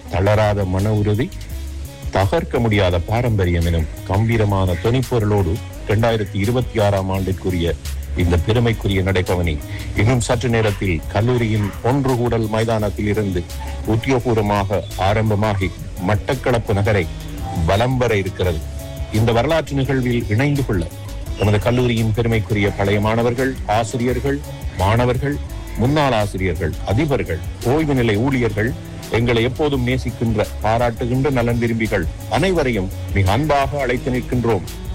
தளராத மன உறுதி தகர்க்க முடியாத பாரம்பரியம் எனும் கம்பீரமான துணிப்பொருளோடு இரண்டாயிரத்தி இருபத்தி ஆறாம் ஆண்டிற்குரிய இந்த பெருமைக்குரிய நடைபவனி இன்னும் சற்று நேரத்தில் கல்லூரியின் ஒன்று கூடல் மைதானத்தில் இருந்து உத்தியோகபூர்வமாக ஆரம்பமாகி மட்டக்களப்பு நகரை வலம் வர இருக்கிறது இந்த வரலாற்று நிகழ்வில் இணைந்து கொள்ள நமது கல்லூரியின் பெருமைக்குரிய பழைய மாணவர்கள் ஆசிரியர்கள் மாணவர்கள் முன்னாள் ஆசிரியர்கள் அதிபர்கள் ஓய்வு நிலை ஊழியர்கள் எங்களை எப்போதும் நேசிக்கின்ற பாராட்டுகின்ற நலன் விரும்பிகள் அனைவரையும் மிக அன்பாக அழைத்து நிற்கின்றோம்